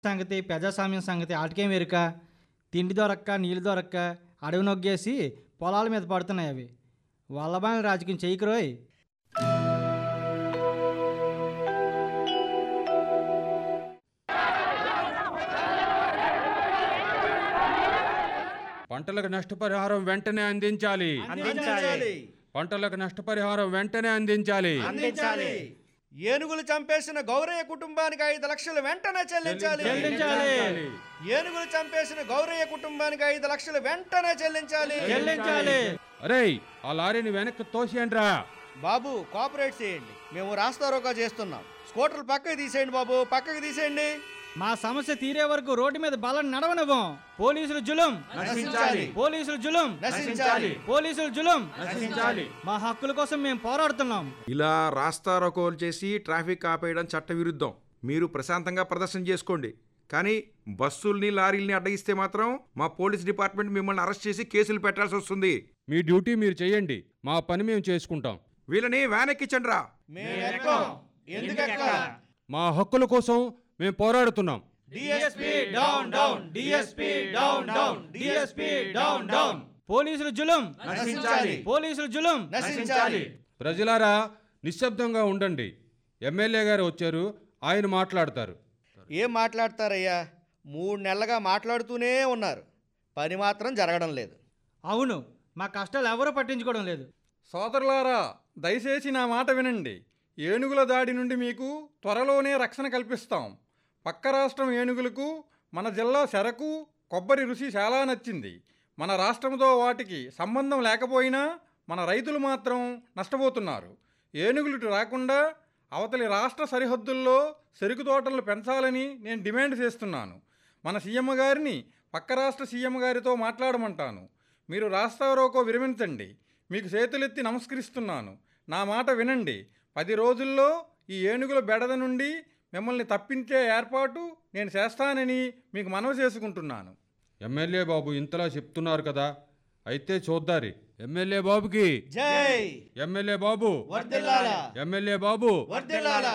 సంగతి ప్రజాస్వామ్యం సంగతి ఆటకేం ఎరుక తిండి దొరక్క నీళ్ళు దొరక్క అడవి నొగ్గేసి పొలాల మీద పడుతున్నాయి అవి వల్లబాని రాజకీయం చేయకురోయ్ పంటలకు నష్టపరిహారం వెంటనే అందించాలి అందించాలి పంటలకు నష్టపరిహారం వెంటనే అందించాలి అందించాలి ఏనుగులు చంపేసిన గౌరయ్య కుటుంబానికి ఐదు లక్షలు వెంటనే చెల్లించాలి చెల్లించాలి ఏనుగులు చంపేసిన గౌరయ్య కుటుంబానికి ఐదు లక్షలు వెంటనే చెల్లించాలి చెల్లించాలి అరే ఆ లారీని వెనక్కి తోసేయండిరా బాబు కోఆపరేట్ చేయండి మేము రాస్తారోకా చేస్తున్నాం స్కూటర్లు పక్కకి తీసేయండి బాబు పక్కకి తీసేయండి మా సమస్య తీరే వరకు రోడ్డు మీద బలం నడవనివ్వం పోలీసులు జులుం నశించాలి పోలీసులు జులుం నశించాలి పోలీసులు జులుం నశించాలి మా హక్కుల కోసం మేము పోరాడుతున్నాం ఇలా రాస్తారోకోలు చేసి ట్రాఫిక్ ఆపేయడం చట్టవిరుద్ధం మీరు ప్రశాంతంగా ప్రదర్శన చేసుకోండి కానీ బస్సుల్ని లారీల్ని అడ్డగిస్తే మాత్రం మా పోలీస్ డిపార్ట్మెంట్ మిమ్మల్ని అరెస్ట్ చేసి కేసులు పెట్టాల్సి వస్తుంది మీ డ్యూటీ మీరు చేయండి మా పని మేము చేసుకుంటాం వీళ్ళని వ్యాన్ ఎక్కించండి రా మేము ఎక్కం ఎందుకు ఎక్కం మా హక్కుల కోసం మేము పోరాడుతున్నాం DSP down down DSP down down DSP down down పోలీసులు జులుం నశించాలి పోలీసులు జులుం నశించాలి ప్రజలారా నిశ్శబ్దంగా ఉండండి ఎమ్మెల్యే గారు వచ్చారు ఆయన మాట్లాడతారు ఏం మాట్లాడతారయ్యా మూడు నెలలుగా మాట్లాడుతూనే ఉన్నారు పని మాత్రం జరగడం లేదు అవును మా కష్టాలు ఎవరూ పట్టించుకోవడం లేదు సోదరులారా దయచేసి నా మాట వినండి ఏనుగుల దాడి నుండి మీకు త్వరలోనే రక్షణ కల్పిస్తాం పక్క రాష్ట్రం ఏనుగులకు మన జిల్లా చెరకు కొబ్బరి రుచి చాలా నచ్చింది మన రాష్ట్రంతో వాటికి సంబంధం లేకపోయినా మన రైతులు మాత్రం నష్టపోతున్నారు ఏనుగులు ఇటు రాకుండా అవతలి రాష్ట్ర సరిహద్దుల్లో చెరుకు తోటలు పెంచాలని నేను డిమాండ్ చేస్తున్నాను మన సీఎం గారిని పక్క రాష్ట్ర సీఎం గారితో మాట్లాడమంటాను మీరు రాస్తారోకో విరమించండి మీకు చేతులెత్తి నమస్కరిస్తున్నాను నా మాట వినండి పది రోజుల్లో ఈ ఏనుగుల బెడద నుండి మిమ్మల్ని తప్పించే ఏర్పాటు నేను చేస్తానని మీకు మనవి చేసుకుంటున్నాను ఎమ్మెల్యే బాబు ఇంతలా చెప్తున్నారు కదా అయితే చూద్దారి ఎమ్మెల్యే బాబుకి జై ఎమ్మెల్యే బాబు వర్దిల్లాలా ఎమ్మెల్యే బాబు వర్దిల్లాలా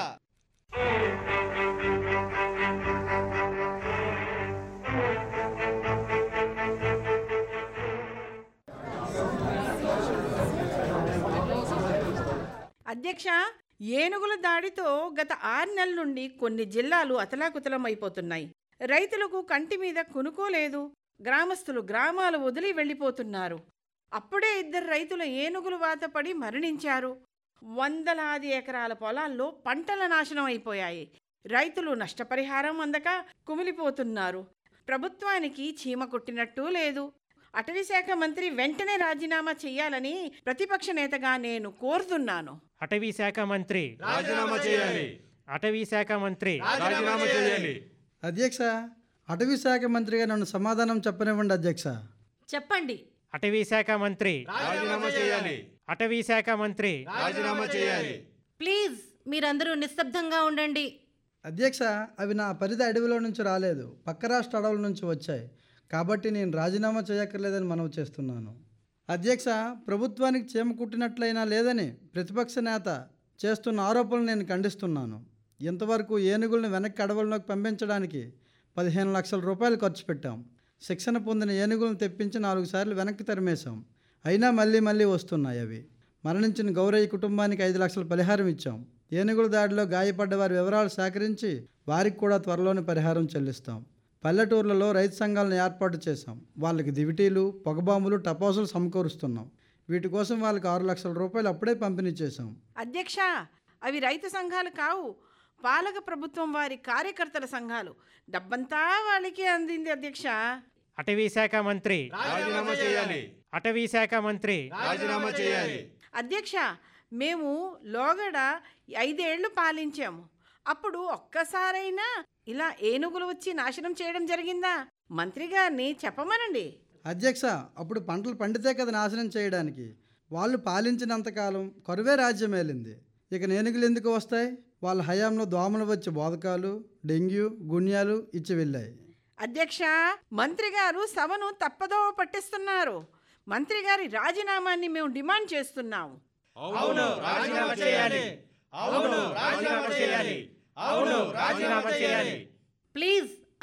అధ్యక్ష ఏనుగుల దాడితో గత ఆరు నెలల నుండి కొన్ని జిల్లాలు అతలాకుతలం అయిపోతున్నాయి రైతులకు కంటి మీద కునుకోలేదు గ్రామస్తులు గ్రామాలు వదిలి వెళ్ళిపోతున్నారు అప్పుడే ఇద్దరు రైతుల ఏనుగులు వాతపడి మరణించారు వందలాది ఎకరాల పొలాల్లో పంటల నాశనం అయిపోయాయి రైతులు నష్టపరిహారం అందక కుమిలిపోతున్నారు ప్రభుత్వానికి చీమ కొట్టినట్టు లేదు అటవీ శాఖ మంత్రి వెంటనే రాజీనామా చేయాలని ప్రతిపక్ష నేతగా నేను కోరుతున్నాను అటవీ శాఖ మంత్రి రాజీనామా చేయాలి అటవీ శాఖ మంత్రి రాజీనామా చేయాలి అధ్యక్ష అటవీ శాఖ మంత్రిగా నన్ను సమాధానం చెప్పనివ్వండి అధ్యక్ష చెప్పండి అటవీ శాఖ మంత్రి రాజీనామా చేయాలి అటవీ శాఖ మంత్రి రాజీనామా చేయాలి ప్లీజ్ మీరందరూ నిశ్శబ్దంగా ఉండండి అధ్యక్ష అవి నా పరిధి అడవిలో నుంచి రాలేదు పక్క రాష్ట్ర అడవుల నుంచి వచ్చాయి కాబట్టి నేను రాజీనామా చేయక్కర్లేదని మనవి చేస్తున్నాను అధ్యక్ష ప్రభుత్వానికి చీమ కుట్టినట్లయినా లేదని ప్రతిపక్ష నేత చేస్తున్న ఆరోపణలు నేను ఖండిస్తున్నాను ఇంతవరకు ఏనుగులను వెనక్కి అడవుల్లోకి పంపించడానికి పదిహేను లక్షల రూపాయలు ఖర్చు పెట్టాం శిక్షణ పొందిన ఏనుగులను తెప్పించి నాలుగు సార్లు వెనక్కి తరిమేశాం అయినా మళ్ళీ మళ్ళీ వస్తున్నాయి అవి మరణించిన గౌరయ్య కుటుంబానికి ఐదు లక్షల పరిహారం ఇచ్చాం ఏనుగుల దాడిలో గాయపడ్డ వారి వివరాలు సేకరించి వారికి కూడా త్వరలోనే పరిహారం చెల్లిస్తాం పల్లెటూర్లలో రైతు సంఘాలను ఏర్పాటు చేశాం వాళ్ళకి దివిటీలు పొగబాంబులు టపాసులు సమకూరుస్తున్నాం వీటి కోసం వాళ్ళకి ఆరు లక్షల రూపాయలు అప్పుడే పంపిణీ చేశాం అధ్యక్ష అవి రైతు సంఘాలు కావు పాలక ప్రభుత్వం వారి కార్యకర్తల సంఘాలు డబ్బంతా వాళ్ళకి అందింది అధ్యక్ష అటవీ శాఖ మంత్రి రాజీనామా చేయాలి అటవీ శాఖ మంత్రి రాజీనామా చేయాలి అధ్యక్ష మేము లోగడ ఐదేళ్లు పాలించాము అప్పుడు ఒక్కసారైనా ఇలా ఏనుగులు వచ్చి నాశనం చేయడం జరిగిందా మంత్రి గారిని చెప్పమనండి అధ్యక్ష అప్పుడు పంటలు పండితే కదా నాశనం చేయడానికి వాళ్ళు పాలించినంతకాలం కరువే రాజ్యం ఏలింది ఇక నేనుగులు ఎందుకు వస్తాయి వాళ్ళ హయాంలో దోమలు వచ్చి బోధకాలు డెంగ్యూ గుణ్యాలు ఇచ్చి వెళ్ళాయి అధ్యక్ష మంత్రి గారు సభను తప్పదో పట్టిస్తున్నారు మంత్రి గారి రాజీనామాన్ని మేము డిమాండ్ చేస్తున్నాము అవును రాజీనామా చేయాలి అవును రాజీనామా చేయాలి అవును రాజీనామా చేయాలి ప్లీజ్